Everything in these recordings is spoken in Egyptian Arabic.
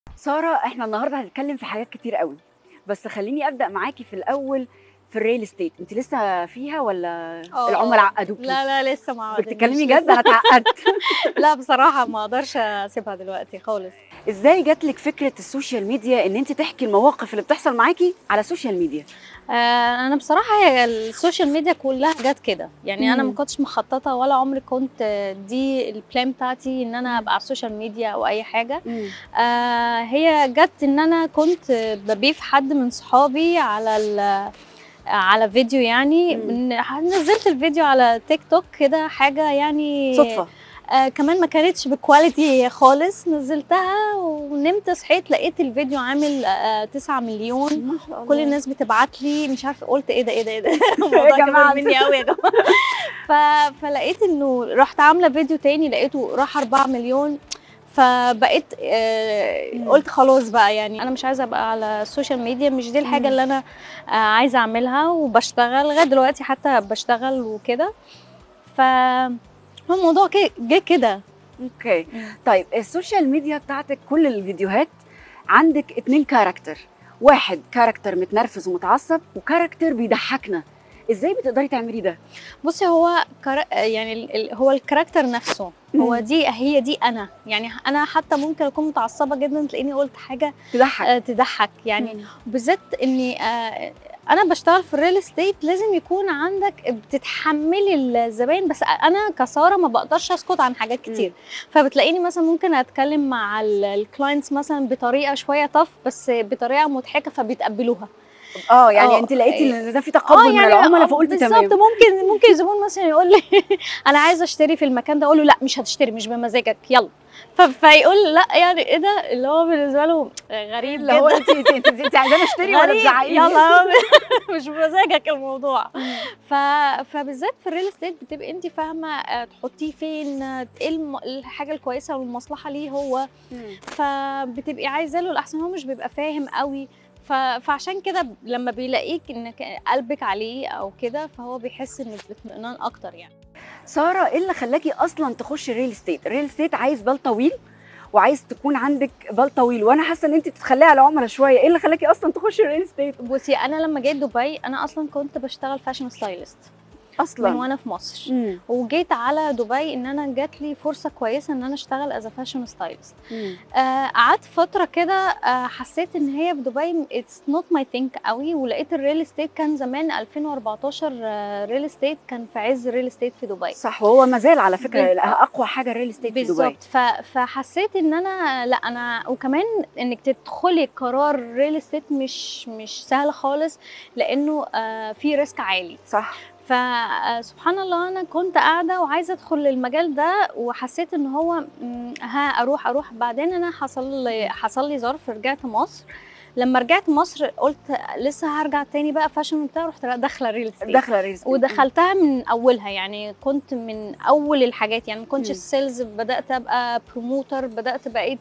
ساره احنا النهارده هنتكلم في حاجات كتير قوي بس خليني ابدا معاكي في الاول في الريل استيت انت لسه فيها ولا آه، العملاء عقدوكي لا لا لسه ما بتتكلمي عقدنيش جد انا اتعقدت لسه. لا بصراحه ما اقدرش اسيبها دلوقتي خالص ازاي جات لك فكره السوشيال ميديا ان انت تحكي المواقف اللي بتحصل معاكي على السوشيال ميديا آه انا بصراحه هي السوشيال ميديا كلها جت كده يعني انا مم. ما كنتش مخططه ولا عمري كنت آه، دي البلان بتاعتي ان انا ابقى على السوشيال ميديا او اي حاجه آه هي جت ان انا كنت ببيف حد من صحابي على ال على فيديو يعني مم. من- نزلت الفيديو على تيك توك كده حاجه يعني صدفه آه كمان ما كانتش بكواليتي خالص نزلتها ونمت صحيت لقيت الفيديو عامل آه 9 مليون ما شاء الله كل الناس بتبعت لي مش عارفه قلت ايه ده ايه ده ايه ده يا الموضوع جماعة. كبر مني قوي يا جماعه ف... فلقيت انه رحت عامله فيديو تاني لقيته راح 4 مليون فبقيت آه مم. قلت خلاص بقى يعني انا مش عايزه ابقى على السوشيال ميديا مش دي الحاجه مم. اللي انا آه عايزه اعملها وبشتغل لغايه دلوقتي حتى بشتغل وكده ف هو الموضوع كده- جه كده اوكي طيب السوشيال ميديا بتاعتك كل الفيديوهات عندك اتنين كاركتر واحد كاركتر متنرفز ومتعصب وكاركتر بيضحكنا ازاي بتقدري تعملي ده بصي هو كر... يعني ال... ال- هو الكاركتر نفسه هو مم. دي هي دي انا يعني انا حتى ممكن اكون متعصبه جدا تلاقيني قلت حاجه تضحك آه، تضحك يعني بالذات اني آه، انا بشتغل في الريل استيت لازم يكون عندك بتتحملي الزباين بس انا كساره ما بقدرش اسكت عن حاجات كتير فبتلاقيني مثلا ممكن اتكلم مع الكلاينتس مثلا بطريقه شويه طف بس بطريقه مضحكه فبيتقبلوها اه يعني آه، انت لقيتي إيه. ان ده في تقبل من العملاء فقلت بالظبط تمام ممكن ممكن زبون مثلا يقول لي انا عايزه اشتري في المكان ده اقول له لا مش هتشتري مش بمزاجك يلا ف- فيقول لا يعني ايه ده اللي هو بالنسبه له غريب اللي هو جدا انت انت انت عايزاني اشتري ولا غريب. تزعقيني يلا مش بمزاجك الموضوع ف... فبالذات في الريل استيت بتبقى انت فاهمه آه، تحطيه فين آه، ايه الم- الحاجه الكويسه والمصلحه ليه هو مم. فبتبقي عايزه له الاحسن هو مش بيبقى فاهم قوي ف... فعشان كده لما بيلاقيك انك قلبك عليه او كده فهو بيحس انك باطمئنان اكتر يعني ساره ايه اللي خلاكي اصلا تخشي الريل استيت الريل استيت عايز بال طويل وعايز تكون عندك بال طويل وانا حاسه ان انت بتتخلي على العملاء شويه ايه اللي خلاكي اصلا تخشي الريل استيت بصي انا لما جيت دبي انا اصلا كنت بشتغل فاشن ستايلست من اصلا وانا في مصر مم. وجيت على دبي ان انا جات لي فرصه كويسه ان انا اشتغل از فاشن ستايلست مم. قعدت فتره كده آه، حسيت ان هي في دبي اتس نوت ماي ثينك قوي ولقيت الريل استيت كان زمان 2014 ريل استيت كان في عز الريل استيت في دبي صح وهو ما زال على فكره بال- اقوى حاجه الريل استيت في دبي بالظبط ف... فحسيت ان انا لا انا وكمان انك تدخلي قرار ريل استيت مش مش سهل خالص لانه آه، في ريسك عالي صح فسبحان الله انا كنت قاعده وعايزه ادخل المجال ده وحسيت ان هو مم، ها اروح اروح بعدين انا حصل لي حصل لي ظرف رجعت مصر لما رجعت مصر قلت لسه هرجع تاني بقى فاشن وبتاع رحت داخله ريل استيت داخله الريل استيت ودخلتها من اولها يعني كنت من اول الحاجات يعني ما كنتش مم. السيلز بدات ابقى بروموتر بدات بقيت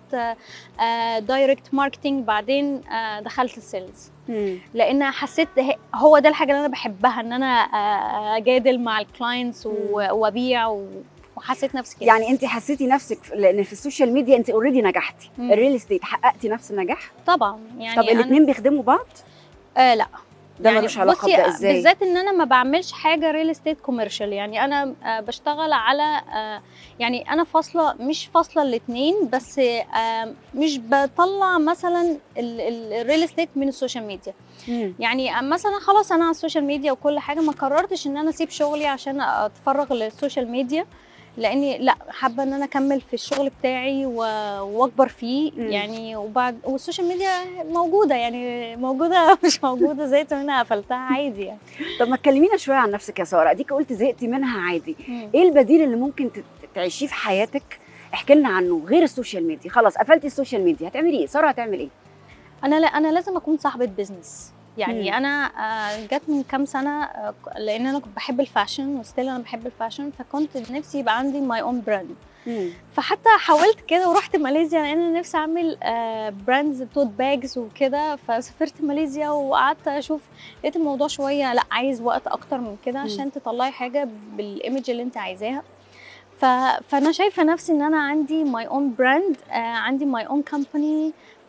دايركت ماركتنج بعدين آه، دخلت السيلز مم. لان حسيت ه- هو ده الحاجه اللي انا بحبها ان انا آه، اجادل مع الكلاينتس وابيع و- وحسيت نفسي كده يعني انت حسيتي نفسك في- لان في السوشيال ميديا انت اوريدي نجحتي مم. الريل استيت حققتي نفس النجاح طبعا يعني طب أنا- الاثنين بيخدموا بعض آه لا ده ملوش علاقه بصي بده ازاي بالذات ان انا ما بعملش حاجه ريل استيت كوميرشال يعني انا آه، بشتغل على آه، يعني انا فاصله مش فاصله الاثنين بس آه، مش بطلع مثلا الريل استيت من السوشيال ميديا مم. يعني مثلا خلاص انا على السوشيال ميديا وكل حاجه ما قررتش ان انا اسيب شغلي عشان اتفرغ للسوشيال ميديا لاني لا حابه ان انا اكمل في الشغل بتاعي و... واكبر فيه مم. يعني وبعد والسوشيال ميديا موجوده يعني موجوده مش موجوده زي ما انا قفلتها عادي يعني طب ما تكلمينا شويه عن نفسك يا ساره اديك قلت زهقتي منها عادي مم. ايه البديل اللي ممكن ت- تعيشيه في حياتك احكي لنا عنه غير السوشيال ميديا خلاص قفلتي السوشيال ميديا هتعملي ايه ساره هتعمل ايه انا لا انا لازم اكون صاحبه بزنس يعني مم. انا آه، جت من كام سنه آه، لان انا كنت بحب الفاشن وستيل انا بحب الفاشن فكنت نفسي يبقى عندي ماي اون براند فحتى حاولت كده ورحت ماليزيا لان انا نفسي اعمل براندز توت باجز وكده فسافرت ماليزيا وقعدت اشوف لقيت الموضوع شويه لا عايز وقت اكتر من كده عشان تطلعي حاجه بالايمج اللي انت عايزاها ف... فانا شايفه نفسي ان انا عندي ماي اون براند عندي ماي اون كومباني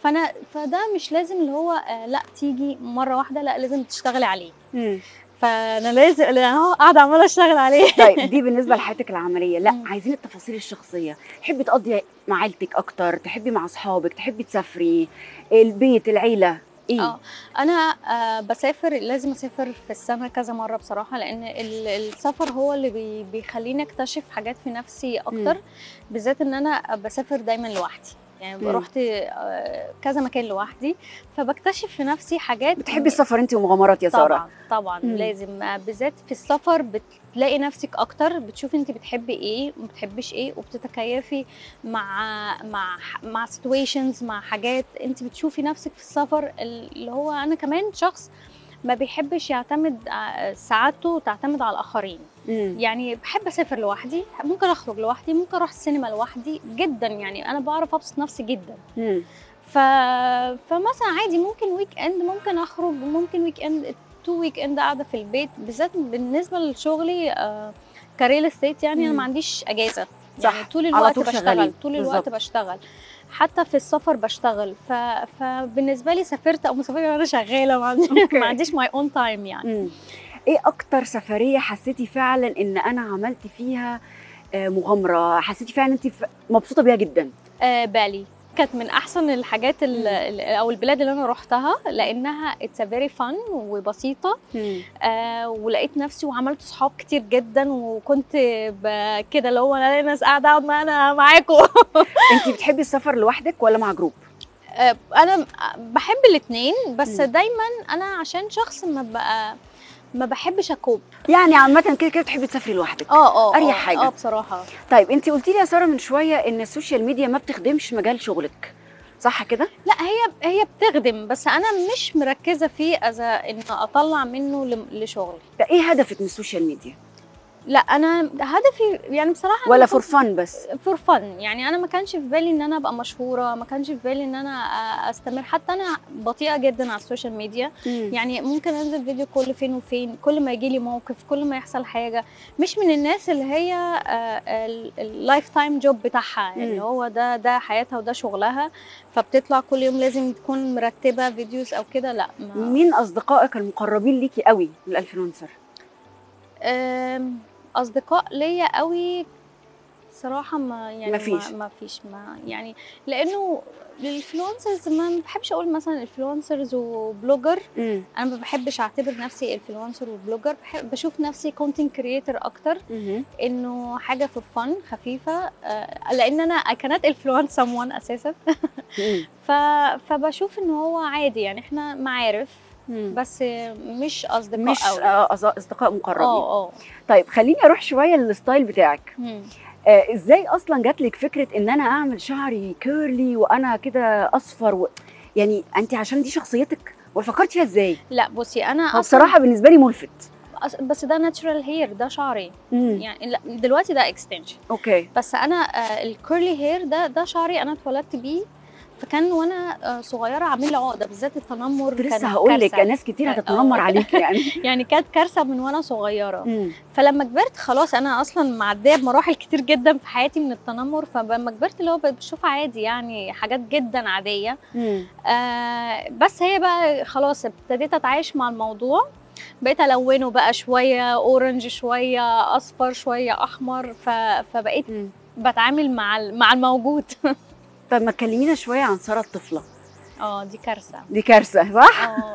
فانا فده مش لازم اللي هو آه لا تيجي مره واحده لا لازم تشتغلي عليه مم. فانا لازم انا اهو قاعده عماله اشتغل عليه طيب دي بالنسبه لحياتك العمليه لا مم. عايزين التفاصيل الشخصيه تحبي تقضي مع عيلتك اكتر تحبي مع اصحابك تحبي تسافري البيت العيله ايه اه انا آه بسافر لازم اسافر في السنه كذا مره بصراحه لان ال- السفر هو اللي بي بيخليني اكتشف حاجات في نفسي اكتر بالذات ان انا بسافر دايما لوحدي يعني مم. رحت آه كذا مكان لوحدي فبكتشف في نفسي حاجات بتحبي السفر انت ومغامرات يا ساره طبعا طبعا مم. لازم آه، بالذات في السفر بتلاقي نفسك اكتر بتشوفي انت بتحبي ايه وما بتحبيش ايه وبتتكيفي مع مع مع سيتويشنز مع حاجات انت بتشوفي نفسك في السفر اللي هو انا كمان شخص ما بيحبش يعتمد آه، سعادته تعتمد على الاخرين مم. يعني بحب اسافر لوحدي ممكن اخرج لوحدي ممكن اروح السينما لوحدي جدا يعني انا بعرف ابسط نفسي جدا مم. ف... فمثلا عادي ممكن ويك اند ممكن اخرج ممكن ويك اند تو ويك اند قاعده في البيت بالذات بالنسبه لشغلي آه كريل استيت يعني انا مم. ما عنديش اجازه صح، يعني طول على الوقت طول بشتغل شغالين. طول الوقت بالظبط. بشتغل حتى في السفر بشتغل ف... فبالنسبه لي سافرت او مسافره وانا شغاله ما عنديش أوكي. ما عنديش ماي اون تايم يعني مم. ايه اكتر سفريه حسيتي فعلا ان انا عملت فيها آه، مغامره حسيتي فعلا انت ف- مبسوطه بيها جدا آه بالي كانت من احسن الحاجات ال- مم. ال- او البلاد اللي انا روحتها لانها اتس فيري فن وبسيطه آه ولقيت نفسي وعملت صحاب كتير جدا وكنت ب- كده اللي هو انا ناس قاعده اقعد معانا معاكم انت بتحبي السفر لوحدك ولا مع جروب آه انا بحب الاثنين بس مم. دايما انا عشان شخص ما بقى ما بحبش اكوب يعني عامه كده كده بتحبي تسافري لوحدك اه اه أريح آه، حاجة. اه بصراحه طيب انت قلتي لي يا ساره من شويه ان السوشيال ميديا ما بتخدمش مجال شغلك صح كده لا هي هي بتخدم بس انا مش مركزه فيه اذا ان اطلع منه ل- لشغلي ده ايه هدفك من السوشيال ميديا لا انا هدفي يعني بصراحه ولا أنا فور فن بس فور فن يعني انا ما كانش في بالي ان انا ابقى مشهوره ما كانش في بالي ان انا أ- استمر حتى انا بطيئه جدا على السوشيال ميديا يعني ممكن انزل فيديو كل فين وفين كل ما يجي لي موقف كل ما يحصل حاجه مش من الناس اللي هي اللايف تايم جوب بتاعها مم. اللي هو ده ده حياتها وده شغلها فبتطلع كل يوم لازم تكون مرتبه فيديوز او كده لا ما مين اصدقائك المقربين ليكي قوي من الانفلونسر أم، اصدقاء ليا قوي صراحه ما يعني مفيش. ما, ما فيش ما يعني لانه الانفلونسرز ما بحبش اقول مثلا انفلونسرز وبلوجر امم انا ما بحبش اعتبر نفسي انفلونسر وبلوجر بحب بشوف نفسي كونتنت كريتور اكتر انه حاجه في فن خفيفه آه، لان انا I cannot influence someone اساسا ف... فبشوف ان هو عادي يعني احنا معارف بس مش اصدقاء مش قوي آه، أص- اصدقاء مقربين اه اه طيب خليني اروح شويه للستايل بتاعك مم. آه ازاي اصلا جات لك فكره ان انا اعمل شعري كيرلي وانا كده اصفر و... يعني انت عشان دي شخصيتك ولا فكرتي فيها ازاي لا بصي انا هو اصلا بصراحه بالنسبه لي ملفت أص- بس ده ناتشورال هير ده شعري امم يعني لا دلوقتي ده اكستنشن اوكي بس انا الكيرلي هير ده ده شعري انا اتولدت بيه فكان وانا آه، صغيره عامل لي عقده بالذات التنمر كنت كان لسه هقول لك كارثة. ناس كتير آه، هتتنمر آه. عليك يعني يعني كانت كارثه من وانا صغيره مم. فلما كبرت خلاص انا اصلا معديه بمراحل كتير جدا في حياتي من التنمر فلما كبرت اللي هو بقيت بشوف عادي يعني حاجات جدا عاديه مم. آه بس هي بقى خلاص ابتديت اتعايش مع الموضوع بقيت الونه بقى شويه اورنج شويه اصفر شويه احمر ف... فبقيت مم. بتعامل مع ال- مع الموجود طب ما تكلمينا شويه عن ساره الطفله اه دي كارثه دي كارثه صح اه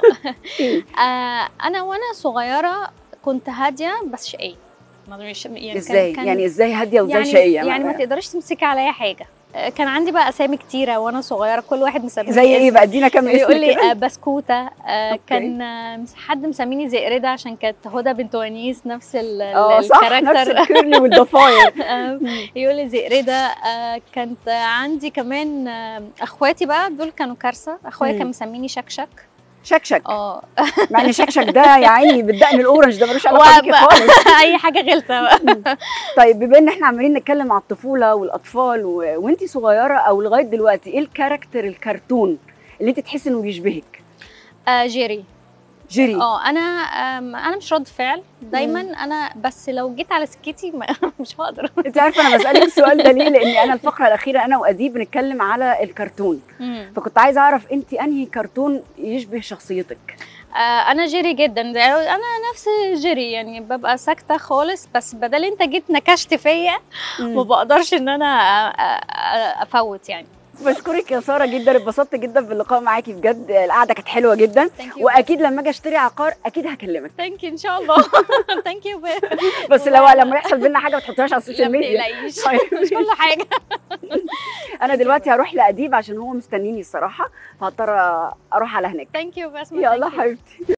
آه، انا وانا صغيره كنت هاديه بس شقيه ما مش يعني كان- ازاي كان يعني ازاي هاديه وازاي يعني شقيه يعني ما تقدرش تمسكي عليا حاجه آه، كان عندي بقى اسامي كتيره وانا صغيره كل واحد مسميني زي ايه اسم. بقى ادينا كام اسم يقول لي كده آه، بسكوته آه، أوكي. كان آه، مس- حد مسميني زئرده عشان كانت هدى بنت ونيس نفس ال- ال- اه صح نفس الكاركتر الكيرلي والضفاير آه، يقول لي زئرده آه، كانت آه، عندي كمان آه، اخواتي بقى دول كانوا كارثه اخويا مم. كان مسميني شكشك شكشك اه مع ان شكشك ده يا عيني بالدقن الاورنج ده ملوش علاقه بيكي وبقى- خالص اي حاجه غلطه بقى. طيب بما ان احنا عمالين نتكلم على الطفوله والاطفال و... وانتي صغيره او لغايه دلوقتي ايه الكاركتر الكرتون اللي انت تحسي انه بيشبهك آه، جيري جيري اه انا أم، انا مش رد فعل دايما انا بس لو جيت على سكتي ما- مش هقدر انت عارفه انا بسالك السؤال ده ليه لاني انا الفقره الاخيره انا واديب بنتكلم على الكرتون فكنت عايزه اعرف انت انهي كرتون يشبه شخصيتك آه، انا جيري جدا ده انا نفس جيري يعني ببقى ساكته خالص بس بدل انت جيت نكشت فيا ما بقدرش ان انا أ- أ- أ- افوت يعني بشكرك يا ساره جدا اتبسطت جدا باللقاء معاكي بجد القعده كانت حلوه جدا واكيد لما اجي اشتري عقار اكيد هكلمك ثانك يو ان شاء الله ثانك يو بس لو لما يحصل بينا حاجه ما تحطهاش على السوشيال لا ميديا تقلقيش طيب. مش كل حاجه انا دلوقتي هروح لاديب عشان هو مستنيني الصراحه فهضطر اروح على هناك ثانك يو بسمة يلا حبيبتي